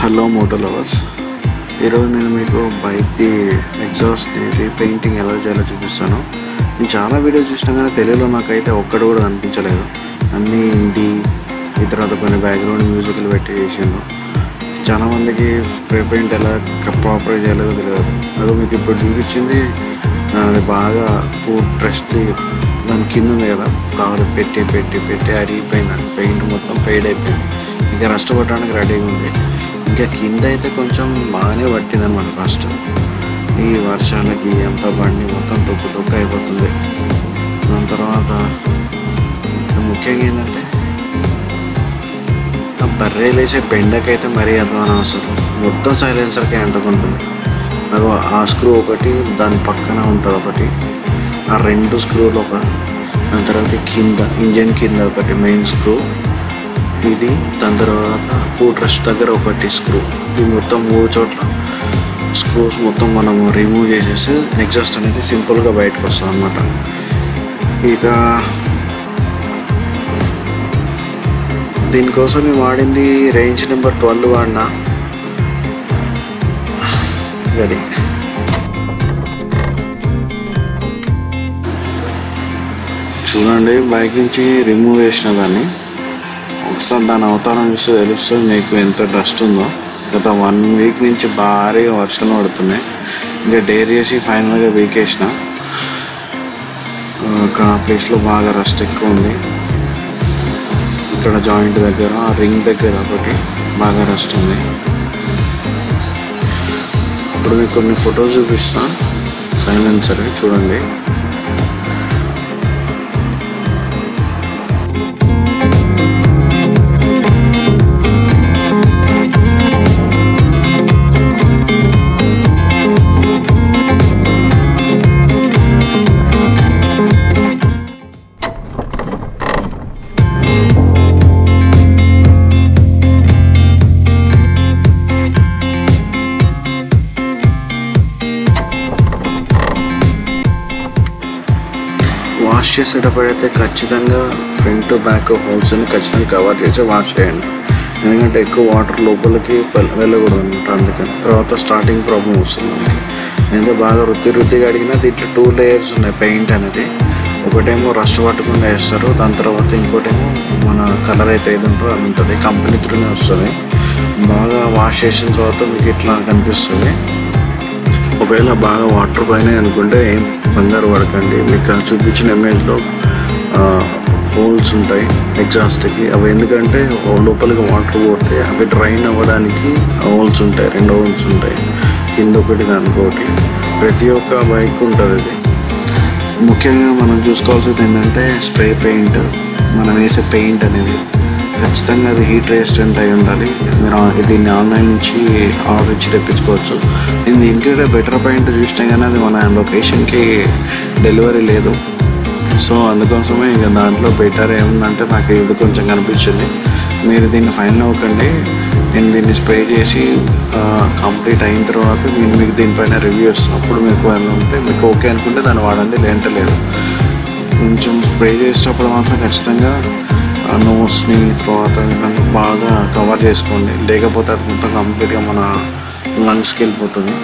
hello Moto lovers ఈరోజు నేను మీకు బైక్ది ఎగ్జాస్ట్ని రీపెయింటింగ్ ఎలా చేయాలో చూపిస్తాను నేను చాలా వీడియోస్ చూసినా కానీ తెలుగులో నాకైతే ఒక్కటి కూడా కనిపించలేదు అన్నీ హిందీ ఈ తర్వాత కొన్ని బ్యాక్గ్రౌండ్ మ్యూజిక్లు పెట్టి చేసిండు చాలామందికి స్ప్రే పెయింట్ ఎలా ప్రాపర్గా చేయాలో తెలియదు అదో మీకు ఇప్పుడు చూపించింది ఆ, అది బాగా ఫుడ్ ట్రస్ట్ దాని కింద ఉంది కదా కవర్ పెట్టి పెట్టి పెట్టి అరిగిపోయింది పెయింట్ మొత్తం ఫెయిడ్ అయిపోయింది ఇంకా రస్ట్ పట్టడానికి రెడీగా ఉంది ఇంకా కింద అయితే కొంచెం బాగానే పట్టింది అనమాట ఫస్ట్ ఈ వర్షాలకి అంత బండి మొత్తం తొక్కు తొక్కు అయిపోతుంది దాని తర్వాత ఇంకా ముఖ్యంగా ఏంటంటే ఆ బర్రెలు వేసే బెండకైతే మరీ అధ్వానం అసలు మొత్తం సైలెన్సర్కే అంటుకుంటుంది అగో ఆ స్క్రూ ఒకటి దాని పక్కన ఉంటుంది ఒకటి ఆ రెండు స్క్రూలు ఒక దాని తర్వాత కింద ఇంజన్ కింద ఒకటి మెయిన్ స్క్రూ ఇది దాని తర్వాత ఫుడ్ రెస్ట్ దగ్గర ఒకటి స్క్రూ ఈ మొత్తం మూడు చోట్ల స్క్రూస్ మొత్తం మనము రిమూవ్ చేసేసి ఎగ్జాస్ట్ అనేది సింపుల్గా బయటకు వస్తుంది అనమాట ఇక దీనికోసం మేము వాడింది రేంజ్ నెంబర్ ట్వెల్వ్ వాడినా అది చూడండి బైక్ నుంచి రిమూవ్ చేసిన దాన్ని ఒకసారి దాని అవతారం చూస్తే తెలుస్తుంది మీకు ఎంత డస్ట్ ఉందో గత వన్ వీక్ నుంచి భారీగా వర్షాలు పడుతున్నాయి ఇంకా డేర్ చేసి ఫైనల్గా వీక్ వేసిన ఒక ప్లేస్లో బాగా రస్ట్ ఎక్కువ ఉంది ఇక్కడ జాయింట్ దగ్గర రింగ్ దగ్గర ఒకటి బాగా రస్ట్ ఉంది ఇప్పుడు మీకు కొన్ని ఫొటోస్ చూపిస్తా సైలెన్సర్ చూడండి వాష్ చేసేటప్పుడైతే ఖచ్చితంగా ఫ్రంట్ బ్యాక్ హోల్స్ని ఖచ్చితంగా కవర్ చేసి వాష్ చేయండి ఎందుకంటే ఎక్కువ వాటర్ లోపలికి వెల్- వెళ్ళకూడదు అనమాట అందుకని తర్వాత స్టార్టింగ్ ప్రాబ్లం వస్తుంది మనకి నేనైతే బాగా రుద్ది రుద్దిగా అడిగినా దీంట్లో టూ లేయర్స్ ఉన్నాయి పెయింట్ అనేది ఒకటేమో రస్ట్ పట్టకుండా వేస్తారు దాని తర్వాత ఇంకోటేమో మన కలర్ అయితే ఏది ఉంటుందో అది ఉంటుంది కంపెనీ త్రూనే వస్తుంది బాగా వాష్ చేసిన తర్వాత మీకు ఇట్లా కనిపిస్తుంది ఒకవేళ బాగా వాటర్ పైన అనుకుంటే ఏం బంగారు పడకండి మీకు ఆ చూపించిన ఇమేజ్లో హోల్స్ ఉంటాయి ఎగ్జాస్ట్కి అవి ఎందుకంటే ఓ లోపలికి వాటర్ పోతే అవి డ్రైన్ అవ్వడానికి హోల్స్ ఉంటాయి రెండు హోల్స్ ఉంటాయి కింద ఒకటి దానికోటి ప్రతి ఒక్క బైక్ ఉంటుంది అది ముఖ్యంగా మనం చూసుకోవాల్సింది ఏంటంటే స్ప్రే పెయింట్ మనం వేసే పెయింట్ అనేది ఖచ్చితంగా అది హీట్ రెసిస్టెంట్ అయి ఉండాలి మీరు ఆ- దీన్ని ఆన్లైన్ నుంచి ఆర్డర్ ఇచ్చి తెప్పించుకోవచ్చు నేను దీనికంటే బెటర్ పెయింట్ చూసినా కానీ అది మన లొకేషన్కి డెలివరీ లేదు సో అందుకోసమే ఇక దాంట్లో బెటర్ ఏముందంటే నాకు ఇది కొంచెం కనిపించింది మీరు దీన్ని ఫైన్ అవ్వకండి నేను దీన్ని స్ప్రే చేసి కంప్లీట్ అయిన తర్వాత నేను మీకు దీనిపైన రివ్యూ ఇస్తాను అప్పుడు మీకు ఏమైనా ఉంటే మీకు ఓకే అనుకుంటే దాన్ని వాడండి లేదంటే లేదు కొంచెం స్ప్రే చేసేటప్పుడు మాత్రం ఖచ్చితంగా నోస్ని తర్వాత ఇవన్నీ బాగా కవర్ చేసుకోండి లేకపోతే అది మొత్తం కంప్లీట్గా మన లంగ్స్కి వెళ్ళిపోతుంది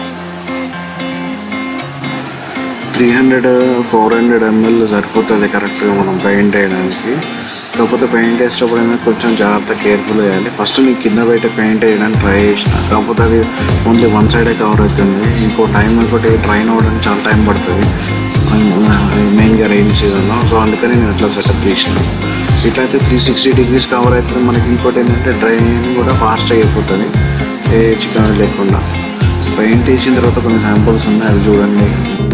three hundred four hundred ML సరిపోతుంది కరెక్ట్గా మనం పెయింట్ వేయడానికి కాకపోతే పెయింట్ వేసేటప్పుడు ఏంటంటే కొంచెం జాగ్రత్త కేర్ఫుల్ చేయాలి ఫస్ట్ నేను కింద బయట పెయింట్ వేయడానికి ట్రై చేసిన కాకపోతే అది ఓన్లీ వన్ సైడే కవర్ అవుతుంది ఇంకో టైం ఇంకోటి డ్రైన్ అవ్వడానికి చాలా టైం పడుతుంది మెయిన్గా రైన్ సీజన్లో సో అందుకని నేను అట్లా సెటప్ చేసిన ఇట్లయితే త్రీ సిక్స్టీ డిగ్రీస్ కవర్ అవుతుంది మనకి ఇంకోటి ఏంటంటే డ్రైన్ కూడా ఫాస్ట్గా అయిపోతుంది ఏ చికెన్ లేకుండా పెయింట్ వేసిన తర్వాత కొన్ని శాంపుల్స్ ఉన్నాయి అవి చూడండి